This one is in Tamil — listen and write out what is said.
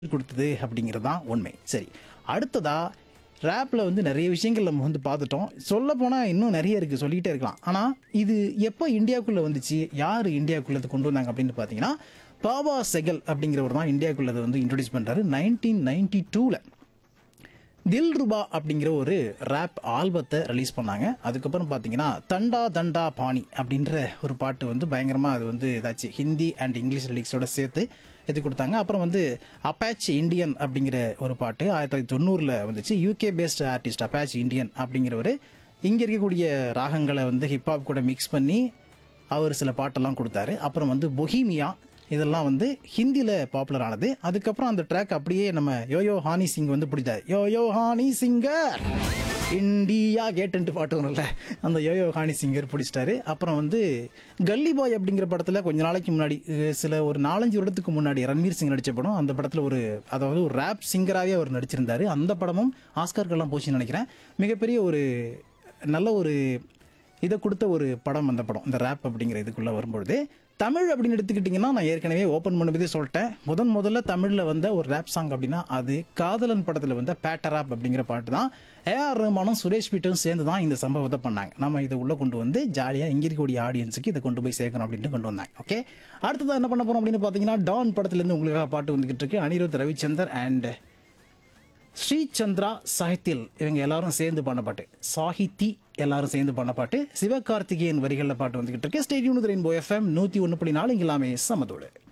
கொடுத்தது அப்படிங்கிறது தான் உண்மை சரி அடுத்ததா ரேப்பில் வந்து நிறைய விஷயங்கள் நம்ம வந்து பார்த்துட்டோம் சொல்ல போனால் இன்னும் நிறைய இருக்குது சொல்லிக்கிட்டே இருக்கலாம் ஆனால் இது எப்போ இந்தியாவுக்குள்ளே வந்துச்சு யார் இந்தியாவுக்குள்ளே கொண்டு வந்தாங்க அப்படின்னு பார்த்தீங்கன்னா பாபா செகல் அப்படிங்கிறவர் தான் இந்தியாவுக்குள்ளே அதை வந்து இன்ட்ரடியூஸ் பண்ணுறாரு நைன்டீன் நைன்டி டூவில் தில் ருபா அப்படிங்கிற ஒரு ரேப் ஆல்பத்தை ரிலீஸ் பண்ணாங்க அதுக்கப்புறம் பார்த்தீங்கன்னா தண்டா தண்டா பாணி அப்படின்ற ஒரு பாட்டு வந்து பயங்கரமாக அது வந்து ஏதாச்சும் ஹிந்தி அண்ட் இங்கிலீஷ் லிரிக்ஸோட சேர்த்து இது கொடுத்தாங்க அப்புறம் வந்து அப்பாச் இந்தியன் அப்படிங்கிற ஒரு பாட்டு ஆயிரத்தி தொள்ளாயிரத்தி தொண்ணூறில் வந்துச்சு UK based artist Apache Indian அப்படிங்கிறவர் இங்கே இருக்கக்கூடிய ராகங்களை வந்து ஹிப்ஹாப் கூட மிக்ஸ் பண்ணி அவர் சில பாட்டெல்லாம் கொடுத்தாரு அப்புறம் வந்து பொஹீமியா இதெல்லாம் வந்து ஹிந்தியில் பாப்புலர் ஆனது அதுக்கப்புறம் அந்த ட்ராக் அப்படியே நம்ம யோயோ ஹானி சிங் வந்து பிடிச்சாரு யோயோ ஹானி சிங்கர் இந்தியா கேட்டுன்ட்டு பாட்டு வரும்ல அந்த யோயோ ஹானி சிங்கர் பிடிச்சிட்டாரு அப்புறம் வந்து கல்லி பாய் அப்படிங்கிற படத்தில் கொஞ்ச நாளைக்கு முன்னாடி அஹ், சில ஒரு நாலஞ்சு வருடத்துக்கு முன்னாடி ரன்வீர் சிங் நடித்த படம் அந்த படத்தில் ஒரு அதாவது ஒரு ரேப் சிங்கராகவே அவர் நடிச்சிருந்தாரு அந்த படமும் ஆஸ்கார்கள்லாம் போச்சுன்னு நினைக்கிறேன் மிகப்பெரிய ஒரு நல்ல ஒரு இதை கொடுத்த ஒரு படம் அந்த படம் இந்த ரேப் அப்படிங்கிற இதுக்குள்ளே வரும்பொழுது தமிழ் அப்படின்னு எடுத்துக்கிட்டிங்கன்னா நான் ஏற்கனவே ஓப்பன் பண்ணும்போதே சொல்லிட்டேன் முதன் முதல்ல தமிழில் வந்த ஒரு ரேப் சாங் அப்படின்னா அது காதலன் படத்தில் வந்த பேட்டராப் அப்படிங்கிற பாட்டு தான் ஏஆர் ரஹ்மானும் சுரேஷ் பீட்டரும் சேர்ந்து தான் இந்த சம்பவத்தை பண்ணாங்க நம்ம இதை உள்ளே கொண்டு வந்து ஜாலியாக இங்கே இருக்கக்கூடிய ஆடியன்ஸுக்கு இதை கொண்டு போய் சேர்க்கணும் அப்படின்ட்டு கொண்டு வந்தாங்க ஓகே அடுத்தது என்ன பண்ண போகிறோம் அப்படின்னு பார்த்தீங்கன்னா டான் படத்துலேருந்து உங்களுக்காக பாட்டு வந்துகிட்டு இருக்கு அனிருத் ரவிச்சந்தர் அண்ட் ஸ்ரீ சந்திரா சாஹித்தில் இவங்க எல்லாரும் சேர்ந்து பண்ண பாட்டு சாஹித்தி எல்லாரும் சேர்ந்து பண்ண பாட்டு சிவகார்த்திகேயன் வரிகளில் பாட்டு வந்துகிட்டு இருக்கு ஸ்டேடியம் ரெயின்போ எஃப்எம் நூற்றி ஒன்று புள்ளி நாலு இங்கெல்லாமே சமதோடு